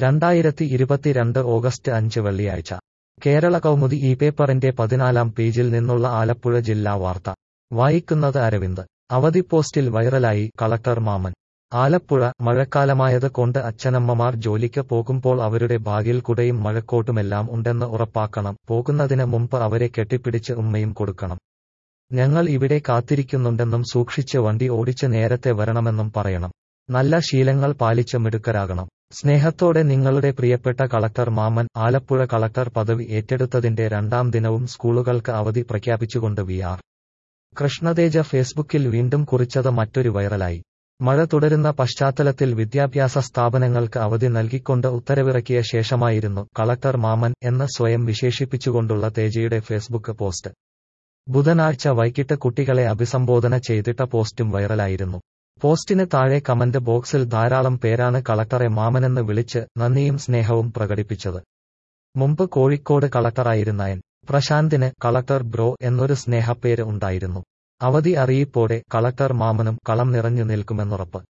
രണ്ടായിരത്തി ഇരുപത്തിരണ്ട് ഓഗസ്റ്റ് അഞ്ച് വെള്ളിയാഴ്ച കേരള കൗമുദി ഈ പേപ്പറിന്റെ പതിനാലാം പേജിൽ നിന്നുള്ള ആലപ്പുഴ ജില്ലാ വാർത്ത വായിക്കുന്നത് അരവിന്ദ് അവധി പോസ്റ്റിൽ വൈറലായി കളക്ടർ മാമൻ ആലപ്പുഴ മഴക്കാലമായത് കൊണ്ട് അച്ഛനമ്മമാർ ജോലിക്ക് പോകുമ്പോൾ അവരുടെ ബാഗിൽ കുടയും മഴക്കോട്ടുമെല്ലാം ഉണ്ടെന്ന് ഉറപ്പാക്കണം പോകുന്നതിന് മുമ്പ് അവരെ കെട്ടിപ്പിടിച്ച് ഉമ്മയും കൊടുക്കണം ഞങ്ങൾ ഇവിടെ കാത്തിരിക്കുന്നുണ്ടെന്നും സൂക്ഷിച്ച് വണ്ടി ഓടിച്ച് നേരത്തെ വരണമെന്നും പറയണം നല്ല ശീലങ്ങൾ പാലിച്ച് മിടുക്കരാകണം സ്നേഹത്തോടെ നിങ്ങളുടെ പ്രിയപ്പെട്ട കളക്ടർ മാമൻ ആലപ്പുഴ കളക്ടർ പദവി ഏറ്റെടുത്തതിന്റെ രണ്ടാം ദിനവും സ്കൂളുകൾക്ക് അവധി പ്രഖ്യാപിച്ചുകൊണ്ട് വി ആർ കൃഷ്ണതേജ ഫേസ്ബുക്കിൽ വീണ്ടും കുറിച്ചത് മറ്റൊരു വൈറലായി മഴ തുടരുന്ന പശ്ചാത്തലത്തിൽ വിദ്യാഭ്യാസ സ്ഥാപനങ്ങൾക്ക് അവധി നൽകിക്കൊണ്ട് ഉത്തരവിറക്കിയ ശേഷമായിരുന്നു കളക്ടർ മാമൻ എന്ന് സ്വയം വിശേഷിപ്പിച്ചുകൊണ്ടുള്ള തേജയുടെ ഫേസ്ബുക്ക് പോസ്റ്റ് ബുധനാഴ്ച വൈകിട്ട് കുട്ടികളെ അഭിസംബോധന ചെയ്തിട്ട പോസ്റ്റും വൈറലായിരുന്നു പോസ്റ്റിന് താഴെ കമന്റ് ബോക്സിൽ ധാരാളം പേരാണ് കളക്ടറെ മാമനെന്ന് വിളിച്ച് നന്ദിയും സ്നേഹവും പ്രകടിപ്പിച്ചത് മുമ്പ് കോഴിക്കോട് കളക്ടറായിരുന്ന എൻ പ്രശാന്തിന് കളക്ടർ ബ്രോ എന്നൊരു സ്നേഹപ്പേര് ഉണ്ടായിരുന്നു അവധി അറിയിപ്പോടെ കളക്ടർ മാമനും കളം നിറഞ്ഞു നിൽക്കുമെന്നുറപ്പ്